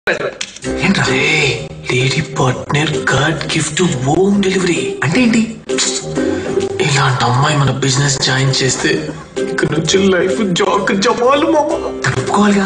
ఏంట్రా lady partner card gift home delivery అంటే ఏంటి ఇలాంటి అమ్మాయి మన బిజినెస్ జాయిన్ చేస్తే ఇక నుంచి లైఫ్ జాక్ జమాలు మామ తను ఒప్పుకోవాలిగా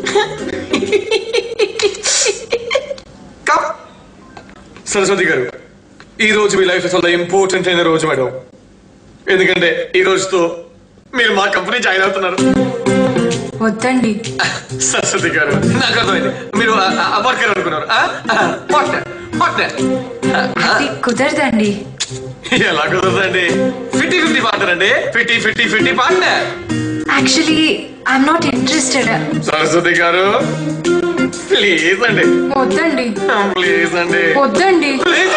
కమ్ సరస్వతి గారు ఈ రోజు మీ లైఫ్ చాలా ఇంపార్టెంట్ అయిన రోజు మేడం ఎందుకంటే ఈ రోజుతో మీరు మా కంపెనీ జాయిన్ అవుతున్నారు వద్దండి సరస్వతి గారు నాకు అర్థమైంది మీరు వర్కర్ అనుకున్నారు పార్ట్నర్ పార్ట్నర్ అది కుదరదండి ఎలా కుదరదండి ఫిఫ్టీ ఫిఫ్టీ పార్ట్నర్ అండి fifty fifty fifty partner actually I'm not interested Saraswati garu please అండి వద్దండి ప్లీజ్ అండి వద్దండి ప్లీజ్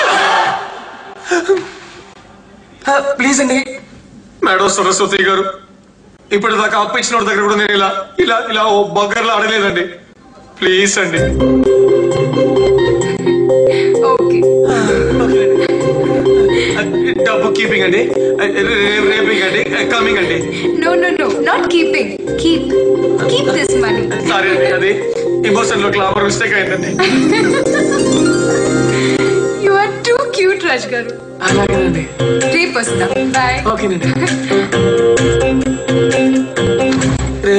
ప్లీజ్ అండి మేడం సరస్వతి గారు ఇప్పటిదాకా అప్పు ఇచ్చిన వాడి దగ్గర కూడా నేను ఇలా ఇలా ఇలా ఓ బగ్గర్లో అడగలేదండి ప్లీజ్ అండి ఓకే డబ్బు కీపింగ్ అండి రేపింగ్ అండి కమింగ్ అండి no no no not keeping keep keep this money sorry అండి అది ఇమోషన్ లో క్లామర్ మిస్టేక్ అయిందండి you are too cute Raj garu అలాగేనండి రేపు వస్తా బాయ్ ఓకేనండి రే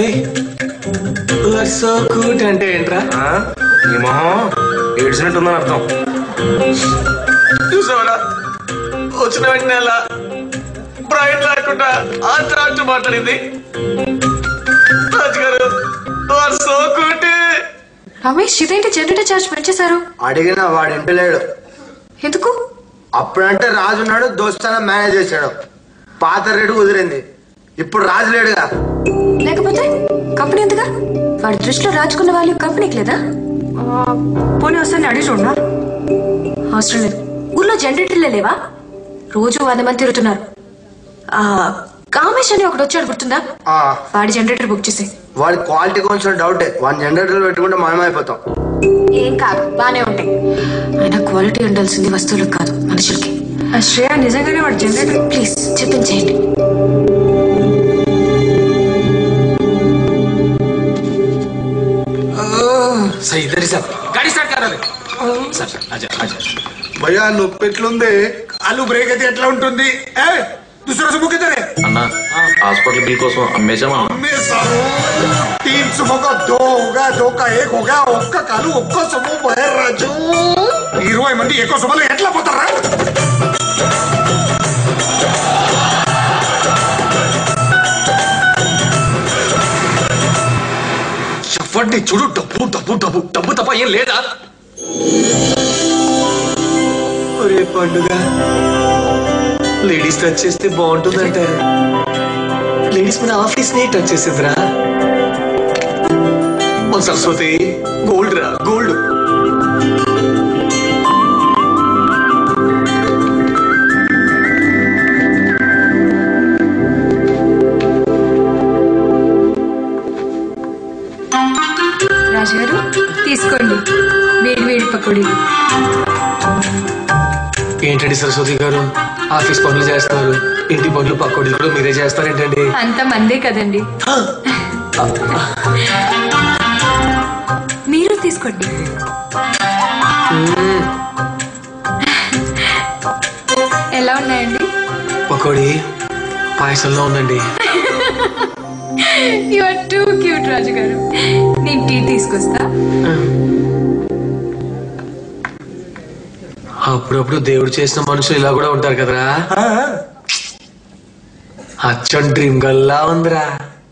సో గుడ్ అంటే ఏంట్రా ఆ? ఈ మొహం ఏడ్చినట్టుందని అర్థం చూసావరా వచ్చిన వెంటనే అలా బ్రైట్ లేకుండా ఆట ఆట మాట్లాడింది రాజు గారు సో గుడ్ రమేష్ ఇదేంటి జనరేటర్ చార్జ్ పెంచేశారు అడిగిన వాడు ఇంటి లేడు ఎందుకు అప్పుడంటే రాజు ఉన్నాడు దోస్తాన మేనేజ్ చేశాడు పాత రేటు కుదిరింది ఇప్పుడు రాజు లేడుగా లేకపోతే కంపెనీ ఎందుగా వాడి దృష్టిలో రాజుకున్న వాళ్ళు కంపెనీకి లేదా పోనీ వస్తాను అడిగి చూడనా అవసరం లేదు ఊర్లో జనరేటర్లే లేవా రోజు వంద మంది తిరుగుతున్నారు ఆ, కామేష్ అని ఒకటి వచ్చాడు గుర్తుందా ఆ, వాడి జనరేటర్ బుక్ చేసి వాడి క్వాలిటీ కొంచెం డౌటే వన్ జనరేటర్ పెట్టుకుంటే మనమైపోతాం ఏం కాదు బానే ఉంటాయి ఆయన క్వాలిటీ ఉండాల్సింది వస్తువులకు కాదు మనుషులకి శ్రేయ నిజంగానే వాడు జనరేటర్ ప్లీజ్ చెప్పించేయండి సరే ఇద్దరి సార్ గాడి స్టార్ట్ కావాలి సార్ సార్ అజా అజా భయ్యా నొప్పి ఎట్లుంది కాలు బ్రేక్ అయితే ఎట్లా ఉంటుంది ఏ दूसरा से मुके तेरे అన్న హాస్పిటల్ బిల్ కోసం అమ్మేశామా मैं सारो तीन सुबह का दो होगा दो का एक होगा ఒక్క కాలు ఒక్క సొమ్ము బయర్ రాజు ఇరవై మంది ఎక్కువ సొమ్మలు ఎట్లా పోతారా చెప్పండి చూడు డబ్బు డబ్బు డబ్బు డబ్బు తప్ప ఏం లేదా ఒరే పండుగ లేడీస్ టచ్ చేస్తే బాగుంటుంది అంటారు లేడీస్ మన ఆఫీస్ ని టచ్ చేసిందిరా మన సరస్వతి గోల్డ్ రా గోల్డ్ రాజుగారు తీసుకోండి వేడి వేడి పకోడీ ఏంటండి సరస్వతి గారు ఆఫీస్ పనులు చేస్తున్నారు ఇంటి పనులు పక్కోడి కూడా మీరే చేస్తారేంటండి అంత మందే కదండి మీరు తీసుకోండి ఎలా ఉన్నాయండి పకోడి పాయసంలో ఉందండి you are too cute Raju garu నేను టీ తీసుకొస్తా అప్పుడప్పుడు దేవుడు చేసిన మనుషులు ఇలా కూడా ఉంటారు కదరా అచ్చం డ్రీమ్ గల్లా ఉందిరా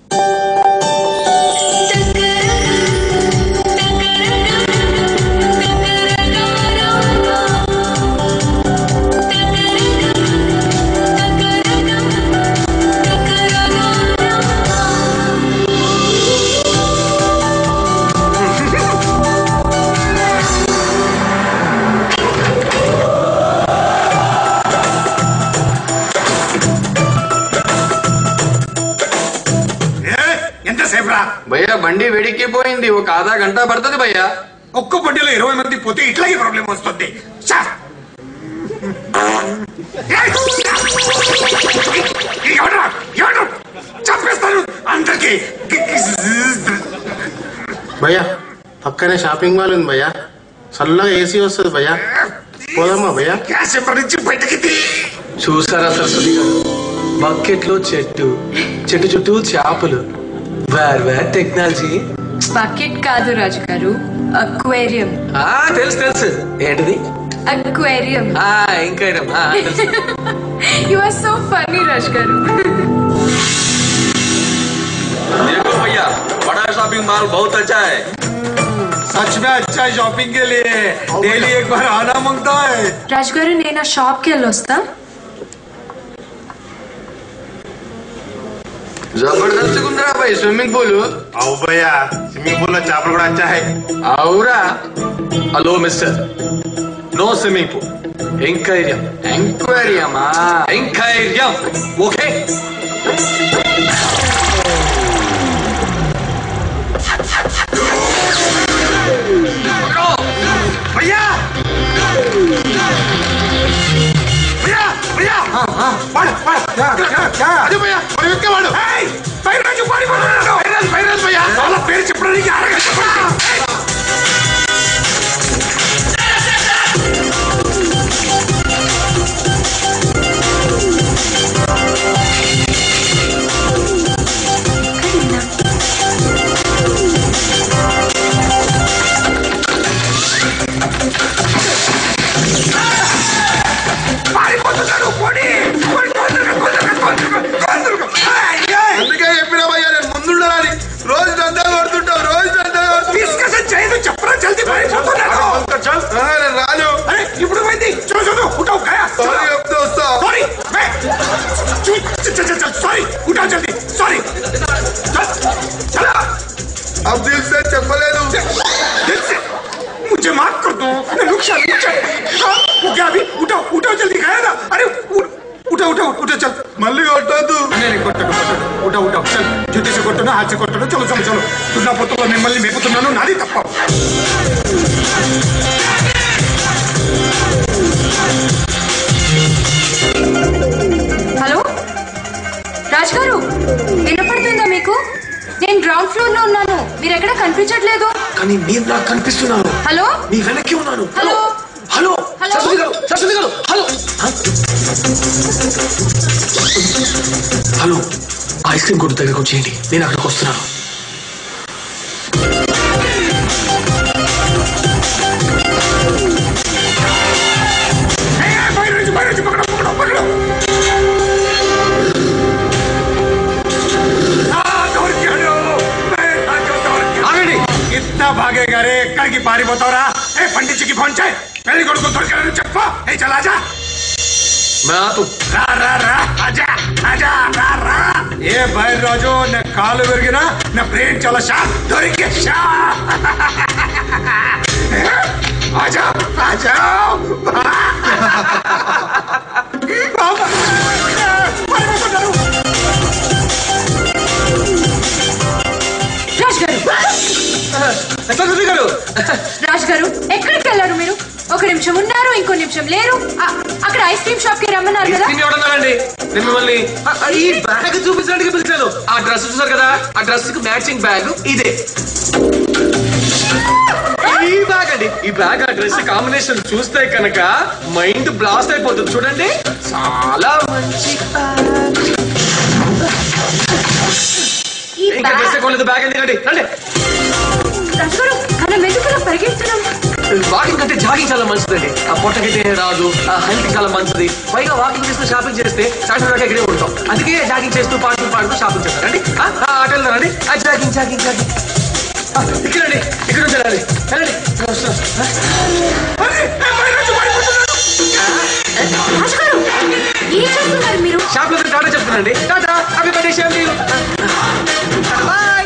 ఏ ఎంతసేపు రా భయ్యా బండి వేడిక్కిపోయింది ఒక ఆధా గంట పడుతుంది భయ్యా ఒక్క బండిలో ఇరవై మంది పోతే ఇట్లాగే ప్రాబ్లం వస్తుంది చా. ఏయ్! ఎవడ్రా? ఎవడు? చంపేస్తాను అందరికి భయ్యా పక్కనే షాపింగ్ మాల్ ఉంది భయ్యా చల్లగా ఏసీ వస్తుంది భయ్యా పోదామా భయ్యా గ్యాస్ ఎప్పటి నుంచి బయటకి తీ చూసారా సరస్వతి గారు బకెట్లో చెట్టు చెట్టు చుట్టూ చేపలు వేర్ వేర్ టెక్నాలజీ బకెట్ కాదు రాజు గారు అక్వేరియం ఆ తెలుసు తెలుసు ఏంటిది అక్వేరియం ఆ ఇంకా item. ఆ, తెలుసు. You are so funny Raju garu देखो भैया बड़ा शॉपिंग मॉल बहुत अच्छा है सच में अच्छा है शॉपिंग के लिए डेली एक बार आना मांगता है రాజు గారు నేను ఆ షాప్కి వెళ్ళి వస్తా जबरदस्त गुंदरा भाई स्विमिंग पूल అవు భయ్యా స్విమ్మింగ్ పూల్ లో చేపలు కూడా వచ్చాయి అవురా hello mister no swimming pool ఎంకైర్యం ఎంక్వైరీమా ఎంకైర్యం ఓకే भैया भैया भैया వాడు, వాడు. అదే భయ్యా, వాడు ఎక్కేవాడు. ఏయ్, బైరాజు పారిపోతున్నాడు. బైరాజు, బైరాజు భయ్యా. వాళ్ళ పేరు చెప్పడానికి అరగంట పడుతుంది. ఏయ్. పారిపోతున్నాడు పోనీ. పోనీ, తొందరగా, తొందరగా, తొందరగా, తొందరగా. ఏయ్, ఏయ్. అందుకే చెప్పిన భయ్యా నేను ముందుండాలని రోజు దందా కొడుతుంటావు రోజు దందా డిస్కషన్ చేయదు చెప్పరా జల్దీ పారిపోతున్నాడు నేను రాను అరే ఇప్పుడు పోయింది చూడు చూడు ఉంటావు గయా సారీ చెప్తే వస్తా సారీ సారీ ఉంటావు జల్దీ సారీ చలా अब दिल से చెప్పలేదు दिल से मुझे माफ कर दो मैं नुकसान नुकसान हाँ वो क्या अभी उठाओ उठाओ जल्दी गया ना अरे उ- उठाओ उठाओ उठाओ चल మళ్ళీ కొట్టద్దు नहीं नहीं కొట్టను కొట్టను ఉఠా ఉఠా చల్ జుట్టు से కొట్టను హాత్ से కొట్టను చలో చలో చలో దున్నా పొత్తులో మిమ్మల్ని మేపుతున్నాను నాది తప్ప హలో రాజు గారు వినపడుతుందా మీకు నేను గ్రౌండ్ ఫ్లోర్ లో ఉన్నాను మీరు ఎక్కడ కనిపించట్లేదు కానీ మీరు నాకు కనిపిస్తున్నారు హలో మీ వెనక్కి ఉన్నాను హలో హలో హలో. సరస్వతి గారు సరస్వతి గారు హలో హ? హలో ఐస్ క్రీమ్ కొట్టు దగ్గరకు వచ్చేయండి నేను అక్కడికి వస్తున్నాను బయట నుంచి బయట నుంచి పక్కన పక్కన పక్కన దొరికాడు దొరికాడు ఆగండి ఇంత భాగేగా రే ఎక్కడికి పారిపోతావురా ఏ పండించికి ఫోన్ చేయి పెళ్లి కొడుకు దొరికాడని చెప్పు ఏ చలాజా मैं तो రా రా రా ఆజా ఆజా రా రా ఏ బయలు రోజు నా కాలు విరిగినా నా బ్రెయిన్ చాలా షా దొరికే షా ఆజా ఆజా బాబా పారిపోతున్నారు రాజ్ గారు సరస్వతి గారు రాజ్ గారు ఎక్కడికి వెళ్ళారు మీరు ఒక నిమిషం ఉన్నారు ఇంకో నిమిషం లేరు ఆ- అక్కడ ఐస్ క్రీమ్ షాప్ కి రమ్మన్నారు కదా దీన్ని ఎవడన్నారండి నేను మిమ్మల్ని ఆ, ఆ, ఈ బ్యాగ్ చూపించడానికి పిలిచాను ఆ డ్రెస్ చూసారు కదా ఆ డ్రెస్ కి మ్యాచింగ్ బ్యాగ్ ఇదే ఈ బ్యాగ్ అండి ఈ బ్యాగ్ ఆ డ్రెస్ కాంబినేషన్ చూస్తే కనుక మైండ్ బ్లాస్ట్ అయిపోతుంది చూడండి చాలా మంచి బ్యాగ్ ఈ ఇంకా బ్యాగ్- డ్రెస్ కొనలేదు బ్యాగ్ ఎందుకండి రండి రాజ్ గారు మనం ఎందుకు ఇలా పరిగెడుతున్నాం వాకింగ్ అంటే జాగింగ్ చాలా మంచిదండి ఆ పొట్టకైతే రాదు ఆ హెల్త్ చాలా మంచిది పైగా వాకింగ్ చేస్తూ షాపింగ్ చేస్తే సాయంత్రం దాకా ఇక్కడే ఉంటాం అందుకే జాగింగ్ చేస్తూ పాడుతూ పాడుతూ షాపింగ్ చేస్తారండి అటు వెళ్తారండి ఆ జాగింగ్ జాగింగ్ జాగింగ్ ఆ, ఇక్కడండి ఇక్కడ నుంచి వెళ్ళాలి వెళ్ళండి నేను వస్తున్నాను. ఆ, అరే, ఏ బయలు రోజు పారిపోతున్నారు రాజ్ గారు ఏం చేస్తున్నారు మీరు షాప్ లో టాటా చెప్తున్నానండి tata happy birthday Shyam to you. Bye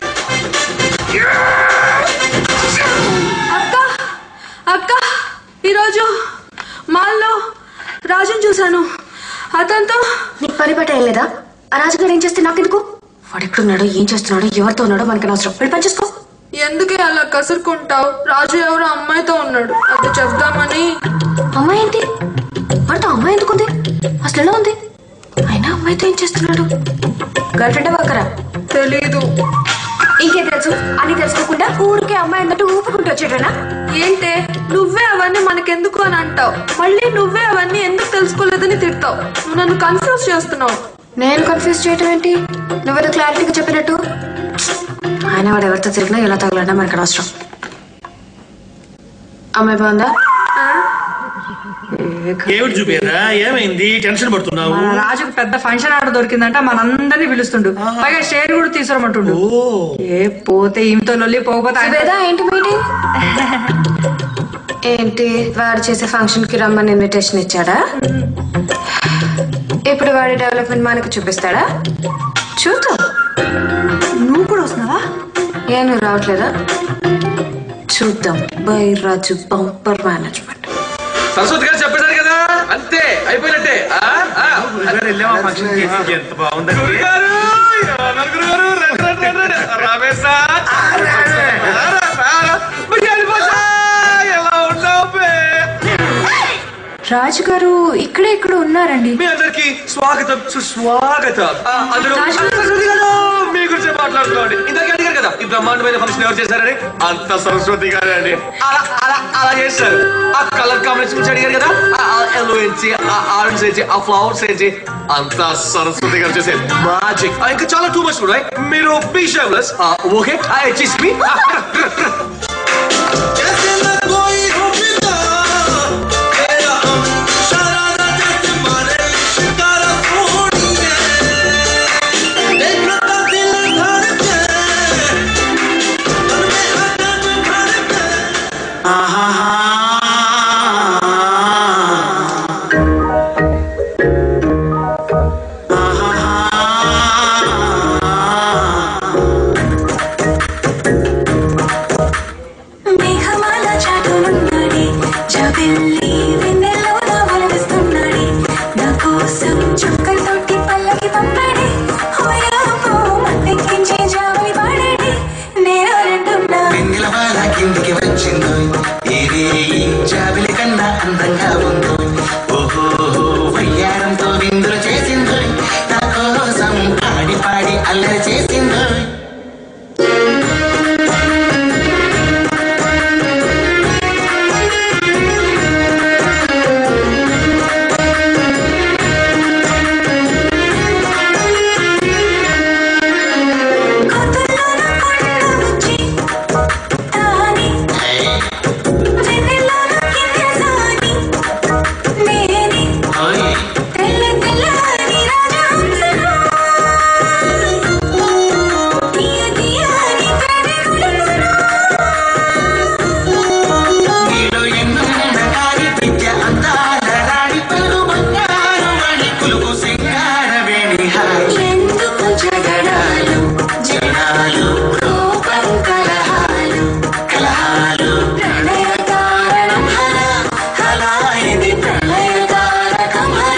అక్క అక్క ఈరోజు మాల్లో రాజుని చూశాను అతనితో నీకు పని పట్ట ఏం లేదా ఆ రాజుగారు ఏం చేస్తే నాకెందుకు వాడు ఎక్కడున్నాడో ఏం చేస్తున్నాడో ఎవరితో ఉన్నాడో మనకి అవసరం వెళ్ళి పని చేసుకో ఎందుకే అలా కసురుకుంటావు రాజు ఎవరో అమ్మాయితో ఉన్నాడు అది చెప్దామని అమ్మాయి ఏంటి వాడితో అమ్మాయి ఎందుకుంది అసలు ఎలా ఉంది అయినా అమ్మాయితో ఏం చేస్తున్నాడు గర్ల్ ఫ్రెండ్ వాకరా తెలీదు ఇంకేం తెలుసు అని తెలుసుకోకుండా ఊరికే అమ్మాయి అన్నట్టు ఊపుకుంటూ వచ్చేటనా ఏంటే నువ్వే అవన్నీ మనకెందుకు అని అంటావు మళ్ళీ నువ్వే అవన్నీ ఎందుకు తెలుసుకోలేదని తిడతావు నువ్వు నన్ను కన్ఫ్యూజ్ చేస్తున్నావు నేను కన్ఫ్యూజ్ చేయటం ఏంటి నువ్వేదో క్లారిటీగా చెప్పినట్టు ఆయన వాడు ఎవరితో తిరిగినా ఎలా తగలన్నా మనకు అవసరం అమ్మాయి బాగుందా ఏమిటి చూపేరా ఏమైంది టెన్షన్ పడుతున్నావు మన రాజుకు పెద్ద ఫంక్షన్ ఆర్డర్ దొరికిందంట మనందరినీ పిలుస్తుండు పైగా షేర్ కూడా తీసుకురమంటుండు ఏ పోతే ఈమెతో లొల్లి పోకపోతే ఆయన- సుబేదా ఏంటి మీటింగ్ ఏంటి వాడు చేసే ఫంక్షన్ కి రమ్మని ఇన్విటేషన్ ఇచ్చాడా ఇప్పుడు వాడి డెవలప్మెంట్ మనకు చూపిస్తాడా చూద్దాం నువ్వు కూడా వస్తున్నావా ఏ నువ్వు రావట్లేదా చూద్దాం bye Raju bumper management Saraswati garu చెప్పేశారు కదా అంతే అయిపోయినట్టే ఆ, ఆ. ఎంత బాగుంది గురుగారు, ఎవరన్నారు గురుగారు? రండి, రండి, రండి, రండి. రమేష్ సార్. రా, రా, రా. బిర్యానీ బాషా, ఎలా ఉన్నావు బే? రాజు గారు ఇక్కడే ఇక్కడ ఉన్నారండి మీ అందరికి స్వాగతం సుస్వాగతం ఆ, అందరూ సరస్వతి గారు మీ గురించి మాట్లాడుతున్నాండి ఇందాక అడిగారు కదా ఈ బ్రహ్మాండమైన ఫంక్షన్ ఎవరు చేశారని అంత సరస్వతి గారే అండి అలా అలా అలా చేశారు ఆ కలర్ కాంబినేషన్ గురించి అడిగారు కదా ఆ ఎల్లో ఏంచి ఆ ఆరెంజ్ ఏంచి ఆ ఫ్లవర్స్ ఏంచి అంత సరస్వతి గారు చేసే మ్యాజిక్ ఇంకా చాలా టూ మచ్ కూడా మీరు బీ షేమ్లెస్ ఓకే చిస్ మీ మేఘమాల చాటునున్నాడే జాబిల్లి వెన్నెల్లో నా వలవిస్తున్నాడే నా కోసం చుక్కలతోటి పల్లకి పంపాడే హోయామో మత్తెక్కించే జావలి పాడాడే నేనంటున్నా వెన్నెలవాల కిందికి వచ్చిందో ఏదే ఈ జాబిలి కన్నా అందంగా ఉందో ఓహో వయ్యారంతో విందులు చేసిందో నా కోసం పాడి పాడి అల్లరి చేసిందో తాని వెన్నెల్లోన కింద సాని నేనే తెల్ల తెల్లని రాజహంసను తీయ తీయని ప్రేమికులను నీలో ఎన్నున్న కాని విద్య అందాల రాణి పలు బంగారు వాణి కులుకు సింగార వేణి హాయి ఎందుకు జగడాలు జనాలు కోపం కలహాలు కలహాలు ప్రణయ కారణం హర హలా ఇది ప్రళయ తారకం హర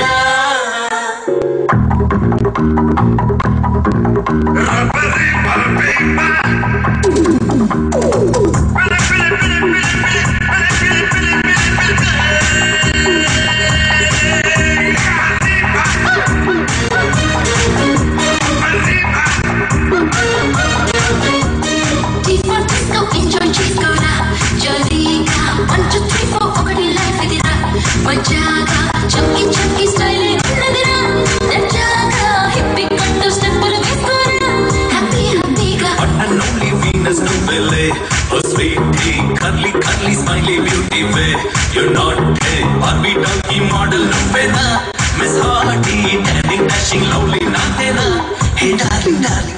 T for disco, enjoy చేసుకోరా జల్దీగా వన్ టూ త్రీ ఫోర్ ఒకటి లైఫ్ ఇదిరా మజాగా చంకి చంకి స్టైల్ ఉన్నదిరా దర్జాగా హిప్పీ కట్టు స్టెప్పులు వేసుకోరా హ్యాపీ హ్యాపీగా and only Venus to belay. Oh sweetie, curly, curly, smiley beauty way. You're not a Barbie donkey model, no fena. Miss Hardy, dancing, dashing, lovely, nothing. Hey darling, darling.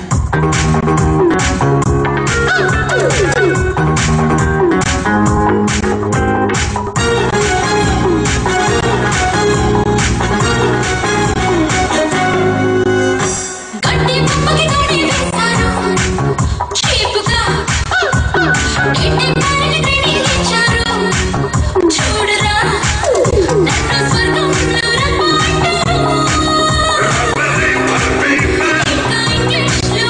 గడ్డి పప్పకి గడి వేశారు చీపుగా ఇంటి పాలని training ఇచ్చారు చూడరా నన్ను స్వర్గంలో రమ్మంటారు ఇంకా ఇంగ్లీష్లో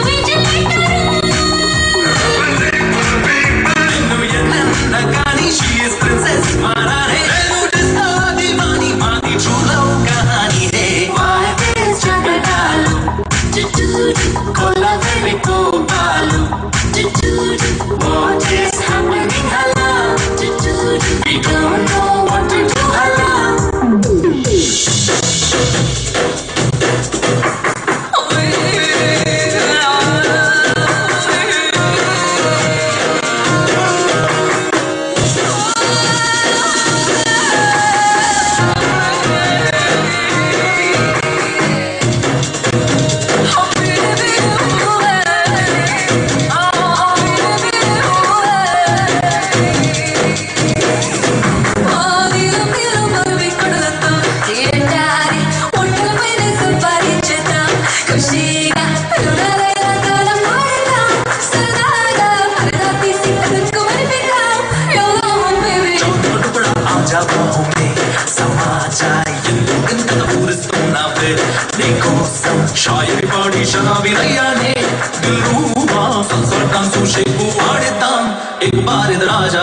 ఈ శరాబిరయ్యానే దిల్రూబా సంస్వర్గం చూసేపు ఆడేద్దాం ఎక్ బారిద రాజా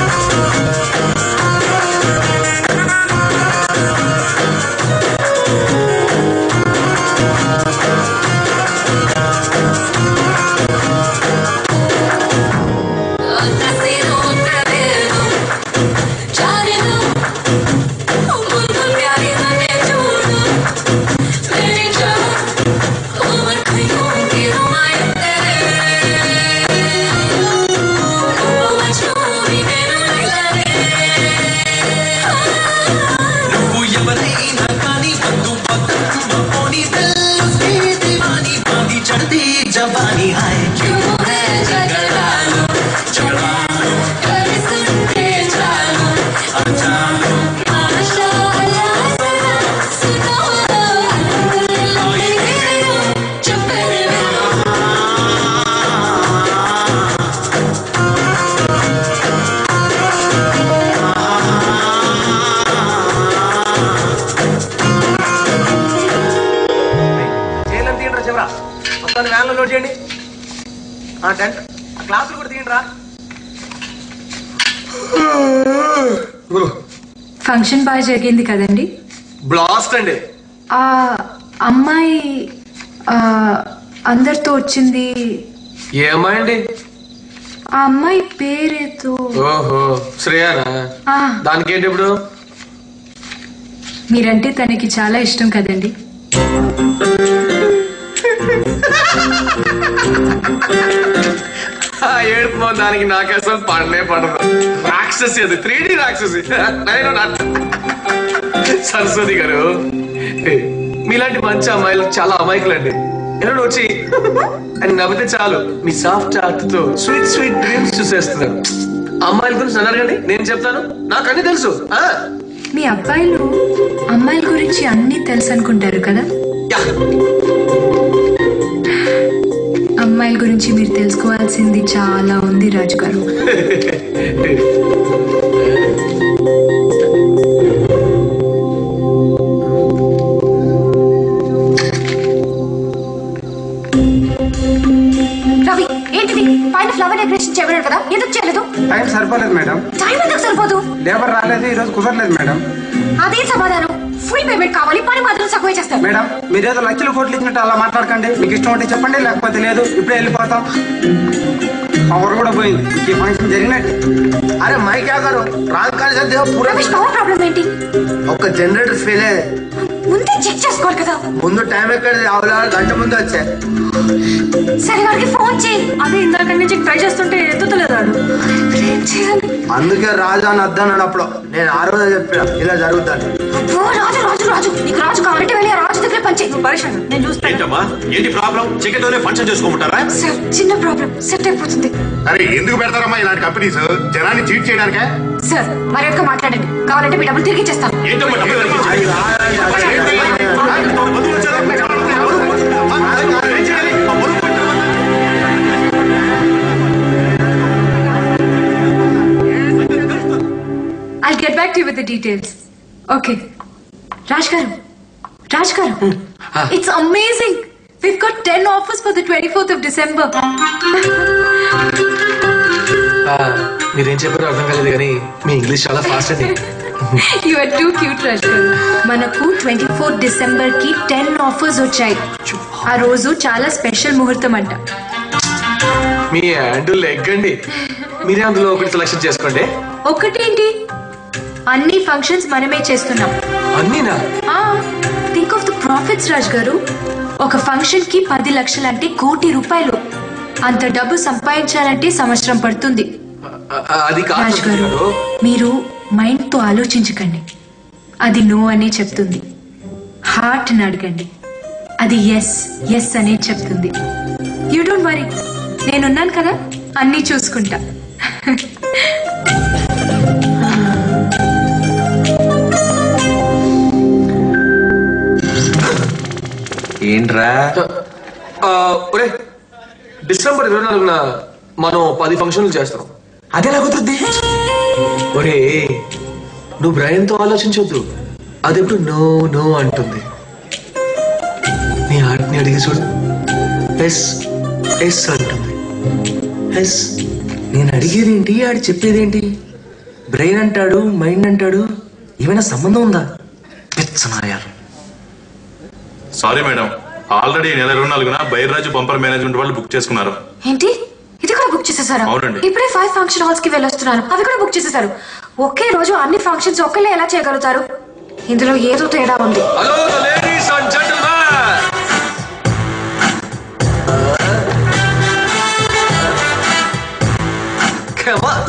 Otra cero, otra vez. Çaredim. Umudum yarına ne durdu? Beni çağır. Umar kıyım bir umayette. Umacım నేను నువ్వు ఎవరైనా కానీ వద్దు వద్దమ్మ పోనీ తెల్లు స్నేహితి వాణి బాది చడితే జవాని హాయ్ క్యూ హై జగడాలు జగడాలు కలిసుంటే చాలు అచాలు మాషా అల్లాహ్ సునో అల్లాహ్ చెప్పేది చేయలేని తీయండి చివరా మొత్తాన్ని వ్యాన్లో లోడ్ చేయండి ఆ టెంట్ ఆ క్లాసులు కూడా తీయండి రా ఫంక్షన్ బాగా జరిగింది కదండి బ్లాస్ట్ అండి ఆ అమ్మాయి ఆ, అందరితో వచ్చింది ఏమైంది ఆ అమ్మాయి పేరేతో ఓహో శ్రేయానా ఆ, దానికి ఏంటి ఇప్పుడు మీరంటే తనకి చాలా ఇష్టం కదండి ఆ ఏడుపు మొహం దానికి నాకు అసలు పడనే పడదు రాక్షసి అది త్రీ డి రాక్షసి నేను నా- సరస్వతి గారు మీలాంటి మంచి అమ్మాయిలు చాలా అమాయకులండి ఎవరు వచ్చి అని నవ్వితే చాలు మీ సాఫ్ట్ హార్ట్ తో స్వీట్ స్వీట్ డ్రీమ్స్ చూసేస్తున్నారు అమ్మాయిల గురించి నన్ను అడగండి నేను చెప్తాను నాకు అన్ని తెలుసు ఆ మీ అబ్బాయిలు అమ్మాయిల గురించి అన్నీ తెలుసు అనుకుంటారు కదా అమ్మాయిల గురించి మీరు తెలుసుకోవాల్సింది చాలా ఉంది రాజు గారు రవి ఏంటిది పైన ఫ్లవర్ డెకరేషన్ చేయమన్నాడు కదా ఎందుకు చేయలేదు టైం సరిపోలేదు మేడం టైం ఎందుకు సరిపోదు లేబర్ రాలేదు ఈ రోజు కుదరలేదు మేడం అదే సమాధానం ఫుల్ పేమెంట్ కావాలి పని మాత్రం తక్కువ చేస్తారు మేడం మీరేదో లక్షలు కోట్లు ఇచ్చినట్టు అలా మాట్లాడకండి మీకు ఇష్టం ఉంటే చెప్పండి లేకపోతే లేదు ఇప్పుడే వెళ్ళిపోతాం పవర్ కూడా పోయింది ఈ ఫంక్షన్ జరిగినట్టు అరే మై క్యా కరో రాంగ్ కాల్ చేస్తే పూరా పవర్ ప్రాబ్లం ఏంటి ఒక్క జనరేటర్ ఫెయిల్ అయ్యేది ముందే చెక్ చేసుకోవాలి కదా ముందు టైం ఎక్కడిది ఆవులా గంట ముందు వచ్చా సరే వాడికి ఫోన్ చేయి అదే ఇందాక నుంచి ట్రై చేస్తుంటే ఎత్తుతలేదు వాడు ఏం చేయాలి అందుకే రాజు అని వద్దాను అప్పుడు నేను ఆ రోజే చెప్పిన ఇలా జరుగుతాను అబ్బో, రాజు రాజు రాజు నీకు రాజు కావాలంటే వెళ్ళి ఆ రాజు దగ్గర పనిచేయి పరిశాన్ నేను చూస్తాను ఏంటమ్మా ఏంటి ప్రాబ్లం చికెన్ తోనే ఫంక్షన్ చేసుకోమంటారా సార్ చిన్న ప్రాబ్లం సెట్ అయిపోతుంది అరే ఎందుకు పెడతారమ్మా ఇలాంటి కంపెనీస్ జనాన్ని చీట్ చేయడానికే సార్ మరి యొక్క మాట్లాడండి కావాలంటే మీ డబ్బులు తిరిగి ఇచ్చేస్తాను ఏంటమ్మా డబ్బులు ఎవరికి ఇచ్చేది? I get back to with the details okay Raj garu Raj garu it's amazing we've got ten offers for the twenty fourth of December ఆ, మీరేం చెప్పారో అర్థం కాలేదు కానీ మీ ఇంగ్లీష్ చాలా ఫాస్ట్ అండి you are too cute Raj garu మనకు ట్వంటీ ఫోర్త్ డిసెంబర్ కి టెన్ ఆఫర్స్ వచ్చాయి ఆ రోజు చాలా స్పెషల్ ముహూర్తం అంట మీ హ్యాండిల్ ఎగ్గండి మీరే అందులో ఒకటి సెలెక్షన్ చేసుకోండి ఒకటేంటి అన్ని ఫంక్షన్స్ మనమే చేస్తున్నాం అన్నీనా think of the profits Raj garu ఒక ఫంక్షన్ కి పది లక్షలు అంటే కోటి రూపాయలు అంత డబ్బు సంపాదించాలంటే సంవత్సరం పడుతుంది ఆ, అది కాదు రాజ్ గారు మీరు మైండ్ తో ఆలోచించకండి అది నో అనే చెప్తుంది హార్ట్ ని అడగండి అది ఎస్ ఎస్ అనే చెప్తుంది యూ డోంట్ వరీ నేనున్నాను కదా అన్నీ చూసుకుంటా ఏంట్రా ఒరే డిసెంబర్ ఇరవై నాలుగున మనం పది ఫంక్షన్లు చేస్తాం అదేలా కుదురుద్ది ఒరే నువ్వు బ్రయంతో ఆలోచించొద్దు అదెప్పుడు నో నో అంటుంది నీ హార్ట్ని అడిగి చూడు ఎస్ ఎస్ అంటుంది ఎస్ నేను అడిగేదేంటి ఆడు చెప్పేదేంటి బ్రెయిన్ అంటాడు మైండ్ అంటాడు ఏమైనా సంబంధం ఉందా పెచ్చనాయాలు సారీ మేడం ఆల్రెడీ నెల ఇరవై నాలుగున బైర్రాజు బంపర్ మేనేజ్మెంట్ వాళ్ళు బుక్ చేసుకున్నారు ఏంటి ఇది కూడా బుక్ చేసేసారా అవునండి. ఇప్పుడే ఫైవ్ ఫంక్షన్ హాల్స్ కి వెళ్ళొస్తున్నాను అవి కూడా బుక్ చేసేసారు ఒకే రోజు అన్ని ఫంక్షన్స్ ఒక్కలే ఎలా చేయగలుగుతారు ఇందులో ఏదో తేడా ఉంది hello ladies and gentlemen Come on.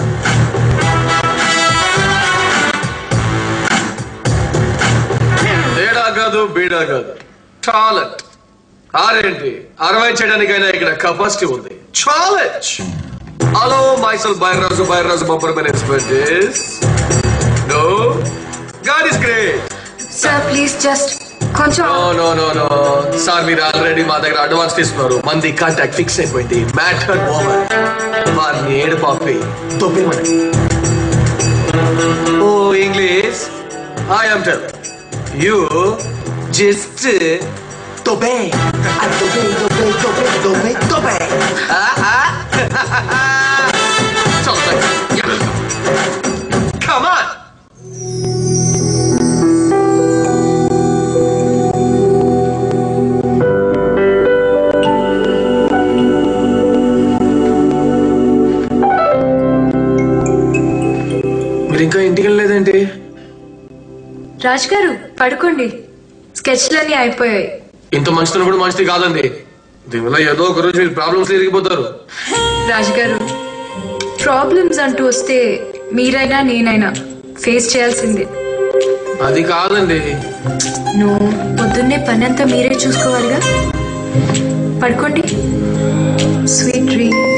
తేడా కాదు బీడా కాదు టాలెంట్ ఆరేంటి అరవై చేయడానికైనా ఇక్కడ కెపాసిటీ ఉంది ఛాలెంజ్ హలో మైసల్ బైరాజు బైరాజు bumper management no god is great sir please just కొంచెం no no no no sir మీరు ఆల్రెడీ మా దగ్గర అడ్వాన్స్ తీసుకున్నారు మంది కాంటాక్ట్ ఫిక్స్ అయిపోయింది మ్యాటర్ ఓవర్ వారిని ఏడు పాపి తొప్పిమని ఓ English I am tell you just తొబే తొబే తొబే తొబే తొబే తొబే Come on! మీరు ఇంకా ఇంటికి వెళ్ళలేదేంటి రాజ్ గారు పడుకోండి స్కెచ్లన్నీ అయిపోయాయి ఇంత మంచితనం కూడా మంచిది కాదండి దీనివల్ల ఏదో ఒక రోజు మీరు ప్రాబ్లమ్స్ ఎరిగిపోతారు రాజ్ గారు ప్రాబ్లమ్స్ అంటూ వస్తే మీరైనా నేనైనా ఫేస్ చేయాల్సిందే అది కాదండి నో పొద్దున్నే పని అంతా మీరే చూసుకోవాలిగా పడుకోండి స్వీట్ డ్రీమ్